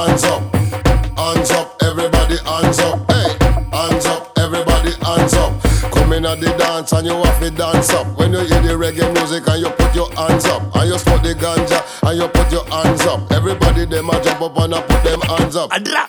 hands up, hands up, everybody hands up, hey, hands up, everybody hands up. Come in at the dance and you have to dance up. When you hear the reggae music and you put your hands up, and you smoke the ganja and you put your hands up. Everybody them a jump up and a put them hands up. அட்ரா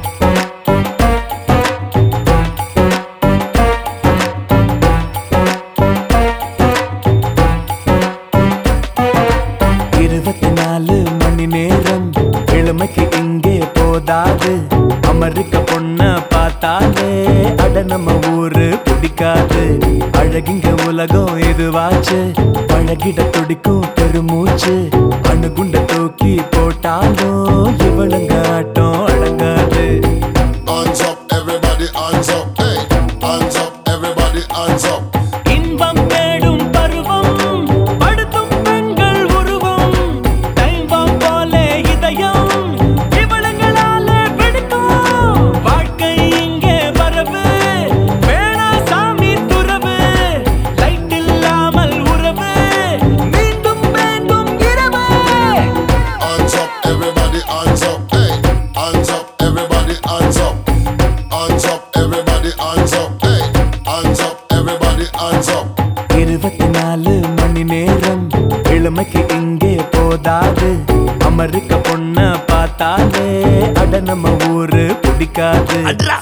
இருபத்தி நாலு மணி நேரம் இளமைக்கு இங்கே போதாது அமெரிக்க பொண்ண பார்த்தாலே அட நம்ம ஊரு பிடிக்காது அழகிங்க உலகம் இதுவாச்சு பழகிட துடிக்கும் பெருமூச்சு அணுகுண்ட தூக்கி போட்டாலும் இவளுங்க ஆட்டம் அடங்காது Hands up, everybody hands up, hey, hands up, everybody hands up. இன்பம் தேடும் பருவம் படுத்தும் பெண்கள் உருவம் டைம்பம் போல இதயம் இவளுங்களால வெடிக்கும் வாழ்க்கை இங்கே வரவு வேணா சாமி துறவு லைட் இல்லாமல் உறவு மீண்டும் வேண்டும் இரவு Hands up, everybody hands up, hey, hands up, everybody hands up. Hands up, everybody hands up, hey, hands up, everybody hands up. இருபத்தி நாலு மணி நேரம் இளமைக்கு இங்கே போதாது அமெரிக்க பொண்ண பார்த்தாலே அட நம்ம ஊரு பிடிக்காது அட்ரா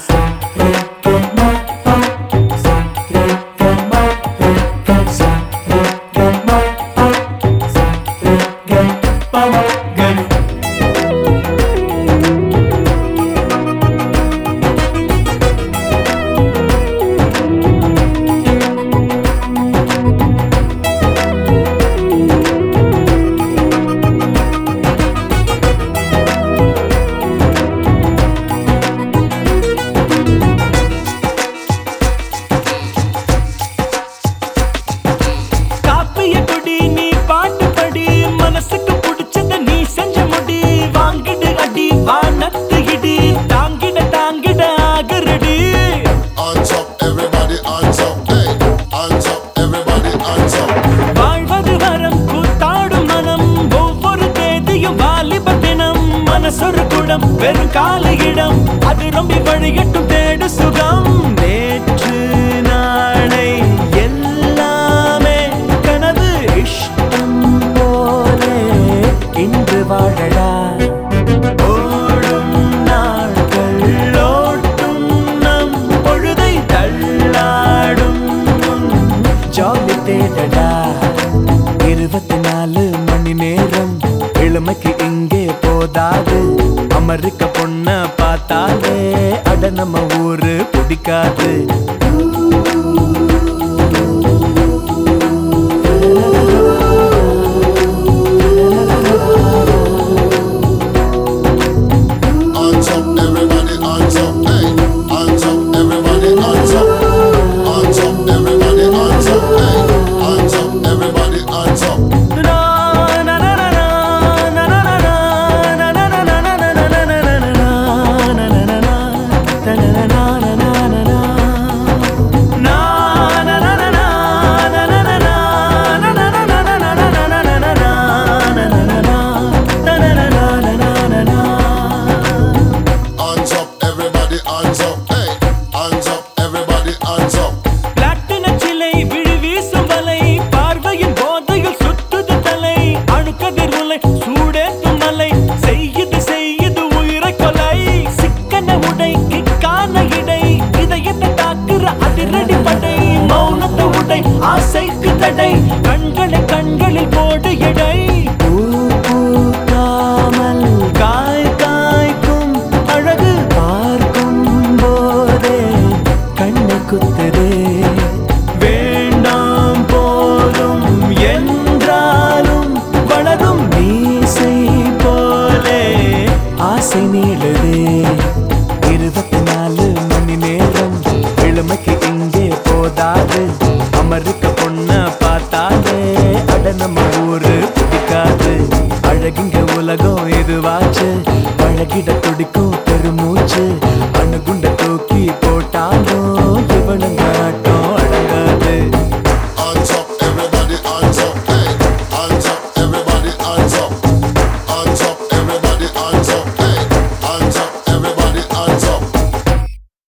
காப்பிய குடி நீ பாட்டு படி மனசுக்கு பிடிச்சத நீ செஞ்ச முடி வாங்கிடு அடி வானத்து இடி தாங்கிட தாங்கிட ஆகுறடி Hands up, everybody hands up, hey, hands up, everybody hands up. வாழ்வது வரம் கூத்தாடும் மனம் ஒவ்வொரு தேதியும் வாலிப தினம் மனசொரு குடம் வெறும் கால இடம் அது ரொம்ப வழியட்டும் தேடு சுகம் நேற்று நாளை எல்லாமே கனவு இஷ்டம் போலே இன்று வாழடா ஓடும் நாட்கள் ஓட்டும் நம் பொழுதை தள்ளாடும் ஜாலி தேடடா இருபத்தி நாலு மணி நேரம் இளமைக்கு இங்கே போதாது அமெரிக்க பொண்ண பார்த்தாலே அட நம்ம ஊரு பிடிக்காது Hands up, everybody hands up, hey, hands up, everybody hands up. Hands up, everybody hands up, hey, hands up, everybody hands up. Hands up, everybody hands up, hey, hands up, everybody hands up. பிளாட்டினச் சிலை விழி வீசும் வலை பார்வையின் போதையில் சுத்துது தலை அணுக்கதிர் உலை சூடேற்றும் மலை செய்யுது செய்யுது உயிரை கொலை சிக்கன உடை கிக்கான இடை இதயத்தை தாக்குற அதிரடி படை மௌனத்தை உடை ஆசைக்கு தடை கண்களை கண்களில் போடு எடை பூ பூக்காமல் காய் காய்க்கும் அழகு பார்க்கும் போதே கண்ணை குத்துதே வேண்டாம் போதும் என்றாலும் வளரும் மீசை போலே ஆசை நீளுதே இருபத்தி நாலு மணி நேரம் இளமைக்கு இங்கே போதாது அமெரிக்க பொண்ண பார்த்தாலே அட நம்ம ஊரு பிடிக்காது அழகிங்க உலகம் இதுவாச்சு பழகிட துடிக்கும் பெருமூச்சு அணுகுண்ட தூக்கி போட்டாலும்